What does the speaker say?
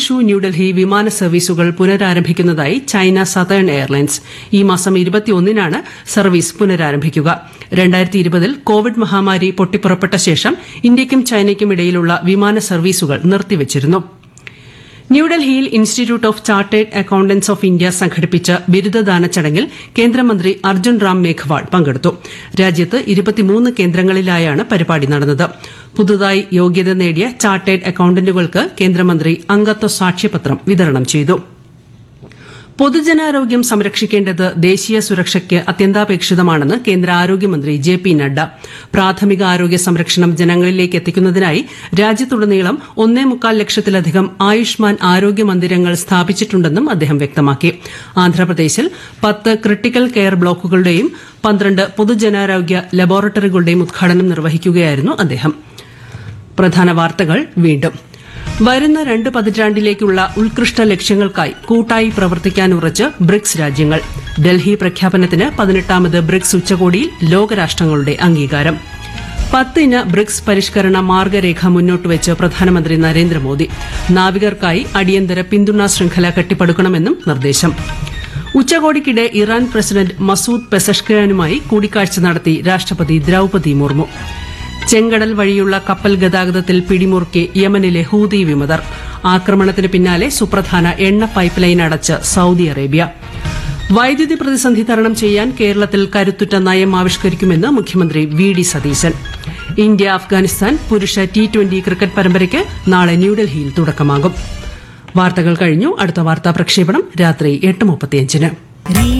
Mogadishu New Delhi വിമാന സർവീസുകൾ പുനരാരംഭിക്കുന്നതായി China southern airlines ഈ മാസം ഇരുപത്തിയൊന്നിനാണ് സർവീസ് പുനരാരംഭിക്കുക രണ്ടായിരത്തി ഇരുപതിൽ കോവിഡ് മഹാമാരി പൊട്ടിപ്പുറപ്പെട്ട ശേഷം ഇന്ത്യയ്ക്കും ചൈനയ്ക്കും ഇടയിലുള്ള വിമാന സർവീസുകൾ നിർത്തിവച്ചിരുന്നു ന്യൂഡൽഹിയിൽ institute of chartered accountants of India സംഘടിപ്പിച്ച ബിരുദദാന ചടങ്ങിൽ കേന്ദ്രമന്ത്രി അർജുൻ റാം മേഘ്വാൾ പങ്കെടുത്തു രാജ്യത്ത് ഇരുപത്തിമൂന്ന് കേന്ദ്രങ്ങളിലായാണ് പരിപാടി നടന്നത് പുതുതായി യോഗ്യത നേടിയ ചാർട്ടേഡ് അക്കൌണ്ടന്റുകൾക്ക് കേന്ദ്രമന്ത്രി അംഗത്വ സാക്ഷ്യപത്രം വിതരണം ചെയ്തു പൊതുജനാരോഗ്യം സംരക്ഷിക്കേണ്ടത് ദേശീയ സുരക്ഷയ്ക്ക് അത്യന്താപേക്ഷിതമാണെന്ന് കേന്ദ്ര ആരോഗ്യമന്ത്രി ജെ പി നഡ്ഡ പ്രാഥമിക ആരോഗ്യ സംരക്ഷണം ജനങ്ങളിലേക്ക് എത്തിക്കുന്നതിനായി രാജ്യത്തുടനീളം ഒന്നേ മുക്കാൽ ലക്ഷത്തിലധികം ആയുഷ്മാൻ ആരോഗ്യ മന്ദിരങ്ങൾ സ്ഥാപിച്ചിട്ടുണ്ടെന്നും അദ്ദേഹം വ്യക്തമാക്കി ആന്ധ്രാപ്രദേശിൽ പത്ത് ക്രിട്ടിക്കൽ കെയർ ബ്ലോക്കുകളുടെയും പന്ത്രണ്ട് പൊതുജനാരോഗ്യ ലബോറട്ടറികളുടെയും ഉദ്ഘാടനം നിർവഹിക്കുകയായിരുന്നു അദ്ദേഹം പ്രധാന വാർത്തകൾ വീണ്ടും വരുന്ന രണ്ട് പതിറ്റാണ്ടിലേക്കുള്ള ഉത്കൃഷ്ട ലക്ഷ്യങ്ങൾക്കായി കൂട്ടായി പ്രവർത്തിക്കാനുറച്ച് ബ്രിക്സ് രാജ്യങ്ങൾ ഡൽഹി പ്രഖ്യാപനത്തിന് പതിനെട്ടാമത് ബ്രിക്സ് ഉച്ചകോടിയിൽ ലോകരാഷ്ട്രങ്ങളുടെ അംഗീകാരം പത്തിന ബ്രിക്സ് പരിഷ്കരണ മാർഗരേഖ മുന്നോട്ടുവച്ച് പ്രധാനമന്ത്രി നരേന്ദ്രമോദി നാവികർക്കായി അടിയന്തര പിന്തുണാ ശൃംഖല കെട്ടിപ്പടുക്കണമെന്നും നിർദ്ദേശം ഉച്ചകോടിക്കിടെ ഇറാൻ പ്രസിഡന്റ് മസൂദ് പെസഷ്കിയാനുമായി കൂടിക്കാഴ്ച നടത്തി രാഷ്ട്രപതി ദ്രൌപതി മുർമു ചെങ്കടൽ വഴിയുള്ള കപ്പൽ ഗതാഗതത്തിൽ പിടിമുറുക്കി യമനിലെ ഹൂതി വിമതർ ആക്രമണത്തിന് പിന്നാലെ സുപ്രധാന എണ്ണ പൈപ്പ് ലൈൻ അടച്ച് സൌദി അറേബ്യ വൈദ്യുതി പ്രതിസന്ധി തരണം ചെയ്യാൻ കേരളത്തിൽ കരുത്തുറ്റ നയം ആവിഷ്കരിക്കുമെന്ന് മുഖ്യമന്ത്രി V D Satheesan India Afghanistan പുരുഷ ടി ട്വന്റി ക്രിക്കറ്റ് പരമ്പരയ്ക്ക് നാളെ ന്യൂഡൽഹിയിൽ തുടക്കമാകും വാർത്തകൾ കഴിഞ്ഞു അടുത്ത വാർത്താ പ്രക്ഷേപണം രാത്രി എട്ട് മുപ്പത്തിയഞ്ചിന്